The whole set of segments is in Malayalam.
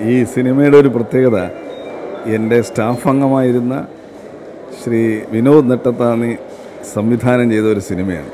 ഈ സിനിമയുടെ ഒരു പ്രത്യേകത എൻ്റെ സ്റ്റാഫ് അംഗമായിരുന്ന ശ്രീ വിനോദ് നെട്ടത്താണി സംവിധാനം ചെയ്ത ഒരു സിനിമയാണ്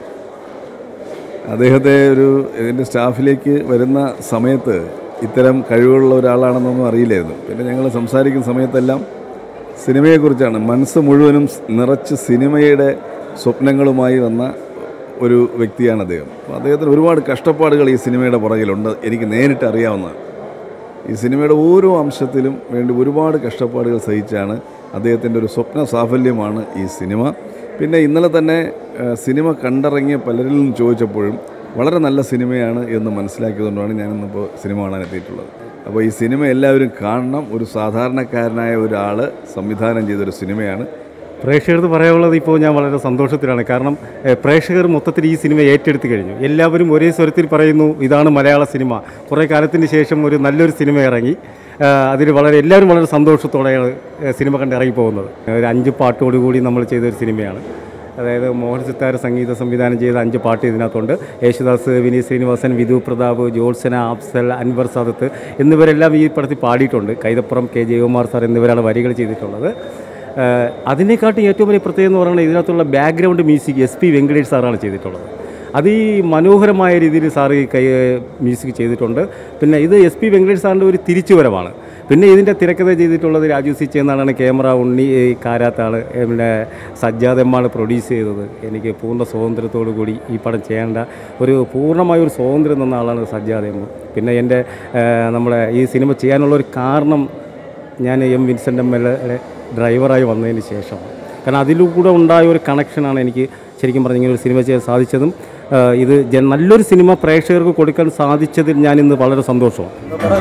അദ്ദേഹത്തെ ഒരു ഇതിൻ്റെ സ്റ്റാഫിലേക്ക് വരുന്ന സമയത്ത് ഇത്തരം കഴിവുള്ള ഒരാളാണെന്നൊന്നും അറിയില്ലായിരുന്നു പിന്നെ ഞങ്ങൾ സംസാരിക്കുന്ന സമയത്തെല്ലാം സിനിമയെക്കുറിച്ചാണ് മനസ്സ് മുഴുവനും നിറച്ച് സിനിമയുടെ സ്വപ്നങ്ങളുമായി വന്ന ഒരു വ്യക്തിയാണ് അദ്ദേഹം അപ്പോൾ അദ്ദേഹത്തിന് ഒരുപാട് കഷ്ടപ്പാടുകൾ ഈ സിനിമയുടെ പുറകിലുണ്ട് എനിക്ക് നേരിട്ട് അറിയാവുന്നതാണ് ഈ സിനിമയുടെ ഓരോ അംശത്തിലും വേണ്ടി ഒരുപാട് കഷ്ടപ്പാടുകൾ സഹിച്ചാണ് അദ്ദേഹത്തിൻ്റെ ഒരു സ്വപ്ന സാഫല്യമാണ് ഈ സിനിമ പിന്നെ ഇന്നലെ തന്നെ ആ, സിനിമ കണ്ടിറങ്ങിയ പലരിൽ നിന്നും ചോദിച്ചപ്പോഴും വളരെ നല്ല സിനിമയാണ് എന്ന് മനസ്സിലാക്കിയതുകൊണ്ടാണ് ഞാനിന്നിപ്പോൾ സിനിമ കാണാൻ എത്തിയിട്ടുള്ളത് അപ്പോൾ ഈ സിനിമ എല്ലാവരും കാണണം ഒരു സാധാരണക്കാരനായ ഒരാൾ സംവിധാനം ചെയ്തൊരു സിനിമയാണ് പ്രേക്ഷകർക്ക് പറയാനുള്ളത് ഇപ്പോൾ ഞാൻ വളരെ സന്തോഷത്തിലാണ് കാരണം ഏഹ്, പ്രേക്ഷകർ മൊത്തത്തിൽ ഈ സിനിമ ഏറ്റെടുത്ത് കഴിഞ്ഞു എല്ലാവരും ഒരേ സ്വരത്തിൽ പറയുന്നു ഇതാണ് മലയാള സിനിമ കുറേ കാലത്തിന് ശേഷം ഒരു നല്ലൊരു സിനിമ ഇറങ്ങി അതിൽ വളരെ എല്ലാവരും വളരെ സന്തോഷത്തോടെയാണ് ഏഹ്, സിനിമ കണ്ട് ഇറങ്ങി പോകുന്നത് ഒരു അഞ്ച് പാട്ടോടുകൂടി നമ്മൾ ചെയ്തൊരു സിനിമയാണ് അതായത് മോഹൻ സിത്താര സംഗീത സംവിധാനം ചെയ്ത അഞ്ച് പാട്ട് ഇതിനകത്തുണ്ട് യേശുദാസ് വിനീത് ശ്രീനിവാസൻ വിധു പ്രതാപ് ജോത്സന അഫ്സൽ അൻവർ സാദത്ത് എന്നിവരെല്ലാം ഈ പടത്തിൽ പാടിയിട്ടുണ്ട് കൈതപ്പുറം കെ ജയകുമാർ സാർ എന്നിവരാണ് വരികൾ ചെയ്തിട്ടുള്ളത് ഏഹ് അതിനെക്കാട്ടും ഏറ്റവും വലിയ പ്രത്യേകത എന്ന് പറയുന്നത് ഇതിനകത്തുള്ള background music S P Venkatesh സാറാണ് ചെയ്തിട്ടുള്ളത് അത് ഈ മനോഹരമായ രീതിയിൽ സാർ ഈ കൈ മ്യൂസിക് ചെയ്തിട്ടുണ്ട് പിന്നെ ഇത് എസ് പി വെങ്കടേഷ് സാറിൻ്റെ ഒരു തിരിച്ചുവരവാണ് പിന്നെ ഇതിൻ്റെ തിരക്കഥ ചെയ്തിട്ടുള്ളത് രാജു സി ചേന്നാണ് ക്യാമറ ഉണ്ണി ഏ, കാരാത്താണ് ഏ, പിന്നെ സജ്ജാദ് എമ്മാണ് പ്രൊഡ്യൂസ് ചെയ്തത് എനിക്ക് പൂർണ്ണ സ്വാതന്ത്ര്യത്തോടു കൂടി ഈ പടം ചെയ്യേണ്ട ഒരു പൂർണ്ണമായ ഒരു സ്വാതന്ത്ര്യം തന്ന ആളാണ് സജ്ജാദ് എം പിന്നെ എൻ്റെ ഏഹ്, നമ്മുടെ ഈ സിനിമ ചെയ്യാനുള്ള ഒരു കാരണം ഞാൻ M Vincent M L A ഡ്രൈവറായി വന്നതിന് ശേഷം കാരണം അതിലൂടെ ഉണ്ടായ ഒരു കണക്ഷനാണ് എനിക്ക് ശരിക്കും പറഞ്ഞ ഇങ്ങനെ ഒരു സിനിമ ചെയ്യാൻ സാധിച്ചതും ആ, ഇത് ജന- നല്ലൊരു സിനിമ പ്രേക്ഷകർക്ക് കൊടുക്കാൻ സാധിച്ചതിൽ ഞാൻ ഇന്ന് വളരെ സന്തോഷമാണ്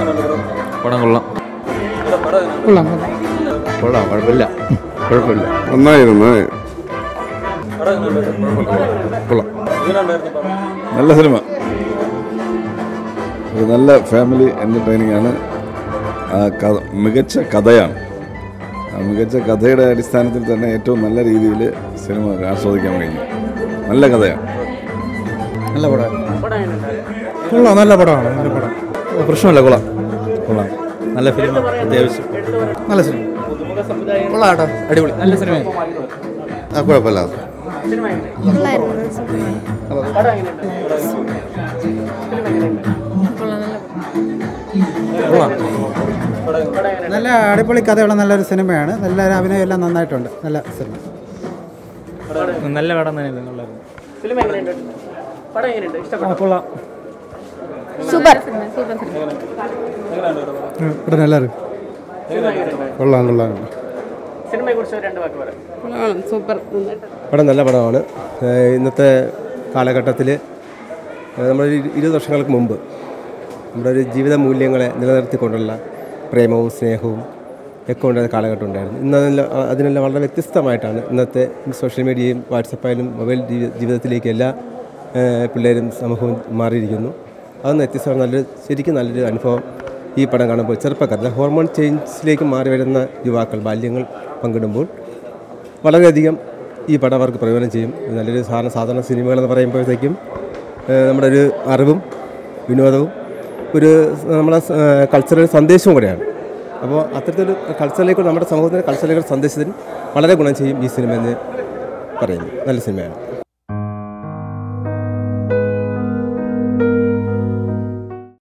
പടം കൊള്ളാം കൊള്ളാം കൊള്ളാം കുഴപ്പമില്ല കുഴപ്പമില്ല നന്നായിരുന്നു കൊള്ളാം നല്ല സിനിമ ഒരു നല്ല ഫാമിലി എൻ്റർടൈനിങ് ആണ് ആ കഥ മികച്ച കഥയാണ് ആ മികച്ച കഥയുടെ അടിസ്ഥാനത്തിൽ തന്നെ ഏറ്റവും നല്ല രീതിയിൽ സിനിമ ആസ്വദിക്കാൻ കഴിഞ്ഞു നല്ല കഥയാണ് നല്ല പടം കൊള്ളാം നല്ല പടമാണ് നല്ല പടം പ്രശ്നമല്ല കൊള്ളാം കൊള്ളാം നല്ല ഫിലിം അത്യാവശ്യം നല്ല സിനിമ കൊള്ളാം കേട്ടോ അടിപൊളി നല്ല സിനിമ ആ കുഴപ്പമില്ല കൊള്ളാം നല്ല അടിപൊളി കഥയുള്ള നല്ലൊരു സിനിമയാണ് നല്ല അഭിനയം എല്ലാം നന്നായിട്ടുണ്ട് നല്ല സിനിമ നല്ല പടം തന്നെ കൊള്ളാം സൂപ്പർ സൂപ്പർ ഇവിടെ നല്ല കൊള്ളാം കൊള്ളാം സൂപ്പർ പടം നല്ല പടമാണ് ഏഹ് ഇന്നത്തെ കാലഘട്ടത്തിൽ നമ്മൾ ഇരുപത് വർഷങ്ങൾക്ക് മുമ്പ് നമ്മുടെ ഒരു ജീവിത മൂല്യങ്ങളെ നിലനിർത്തിക്കൊണ്ടുള്ള പ്രേമവും സ്നേഹവും ഒക്കെ ഉണ്ടായ കാലഘട്ടം ഉണ്ടായിരുന്നു ഇന്ന് അതെല്ലാം അതിനെല്ലാം വളരെ വ്യത്യസ്തമായിട്ടാണ് ഇന്നത്തെ സോഷ്യൽ മീഡിയയും വാട്സപ്പായാലും മൊബൈൽ ജീവി- ജീവിതത്തിലേക്ക് എല്ലാ ഏഹ് പിള്ളേരും സമൂഹവും മാറിയിരിക്കുന്നു അതൊന്ന് വ്യത്യസ്തമാണ് നല്ലൊരു ശരിക്കും നല്ലൊരു അനുഭവം ഈ പടം കാണുമ്പോൾ ചെറുപ്പക്കാർ ഹോർമോൺ ചേഞ്ചിലേക്ക് മാറി വരുന്ന യുവാക്കൾ ബാല്യങ്ങൾ പങ്കിടുമ്പോൾ വളരെയധികം ഈ പടം അവർക്ക് പ്രയോജനം ചെയ്യും ഇത് നല്ലൊരു സാധാരണ സാധാരണ സിനിമകളെന്ന് പറയുമ്പോഴത്തേക്കും ഏഹ് നമ്മുടെ ഒരു അറിവും വിനോദവും ഒരു നമ്മളെ കൾച്ചറൽ സന്ദേശവും കൂടെയാണ് അപ്പോൾ അത്തരത്തിലൊരു കൾച്ചറിലേക്ക് നമ്മുടെ സമൂഹത്തിൻ്റെ കൾച്ചറിലേക്ക് സന്ദേശത്തിന് വളരെ ഗുണം ചെയ്യും ഈ സിനിമ എന്ന് പറയുന്നു നല്ല സിനിമയാണ്